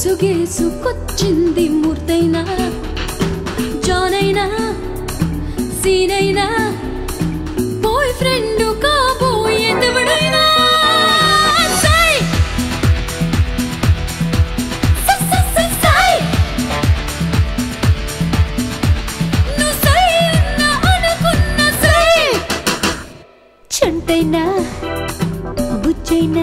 ముసుగేసుకొచ్చింది మూర్తైనా జానైనా సీనైనా boy friend కాబోయే దేవుడైనా సై! సై, సై, సై, సై! నువ్వు సై అన్నా అనుకున్న సై! చంటైనా బుచ్చైనా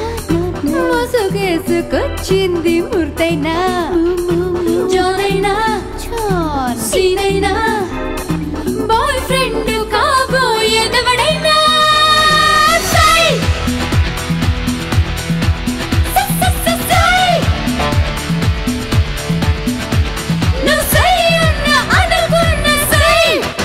మోసుగేసుకొచ్చింది మూర్తైనా జానైనా సీనైనా బాయ్ ఫ్రెండ్ కాబోయేదెవడైనా సై! సై, సై, సై, సై! నువ్వు సై అన్న అనుకున్న సై!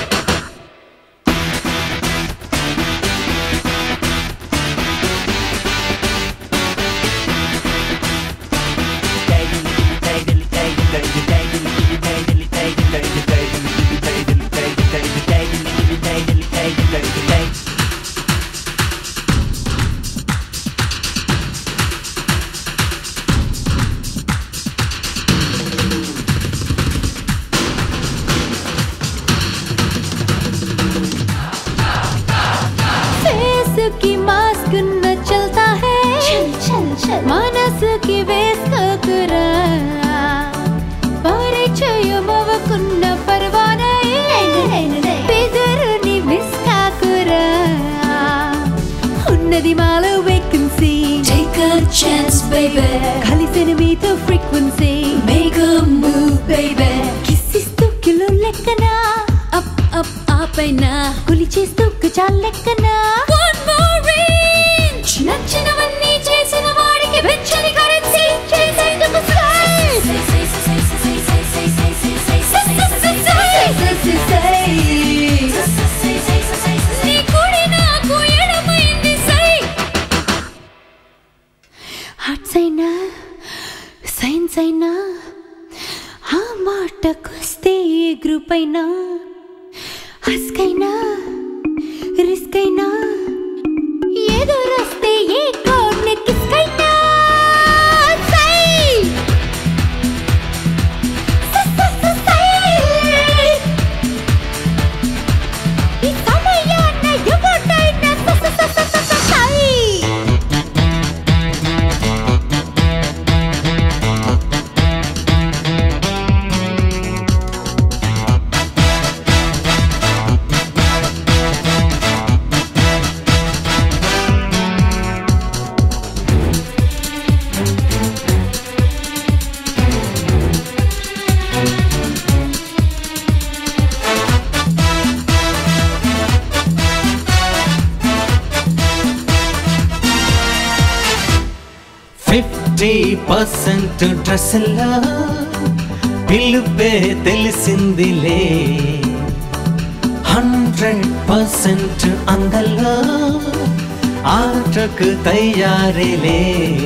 फेस की मास्क न चलता है चल चल चल మనస్ కి వేసుకోకురా పరిచయం అవ్వకున్న పర్వానై బెదరుని మిస్ కాకురా ఉన్నది మాలో vacancy Take a chance, baby. కలిసిన మీతో frequency Make a move, baby. కిస్సిస్తూ కిలో లెక్కన Up, up, up and up. కులి చేస్తూ కుచాల్ లెక్కన One more inch. నచ్చినవన్నీ చేసిన వాడికి వెచ్చని కరెన్సీ చేసేందుకు style. Say, say, say, say, say, say, say, say, say, say, say, say, say, say, say, say. నీ కుడి నాకు ఎడమైంది సై ఆర్ట్స్ అయినా సైన్స్ అయినా ఆ మాటకొస్తే ఏ గ్రూప్ అయినా హస్క్ అయినా రిస్క్ అయినా ఎదురొస్తే ఏ కోడ్ని కిస్క్ అయినా సై! స- స- స- సై! ఈ సమయాన ఎవడైనా స- స- స- స- స- స- సై! ఫిఫ్టీ పర్సెంట్ డ్రెస్సుల్లో పిలుపే తెలిసిందిలే హండ్రెడ్ పర్సెంట్ అందల్లో ఆటకు తయారీలే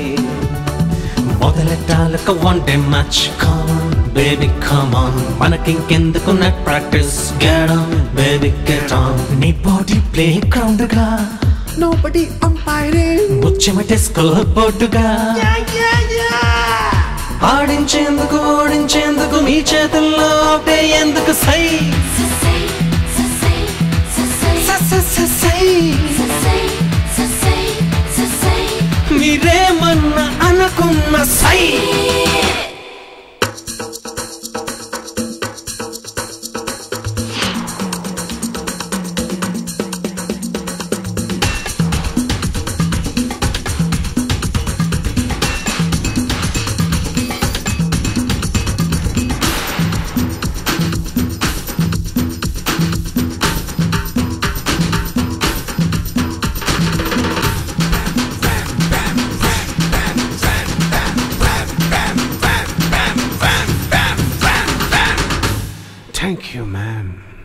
మొదలెట్టాలకు one day match come on baby come on మనకింకెందుకు net practice get on baby get on నీ బాడీ ప్లే గ్రౌండ్ గా Nobody umpiring. ముచ్చెమటే స్కోర్ బోర్డుగా Yeah, yeah, yeah. ఆడించేందుకు ఓడించేందుకు మీ చేతుల్లో ఆపే ఎందుకు సై సై సై సై స- స- స- సై సై సై సై మీరేమన్నా అనుకున్న సై Thank you, man.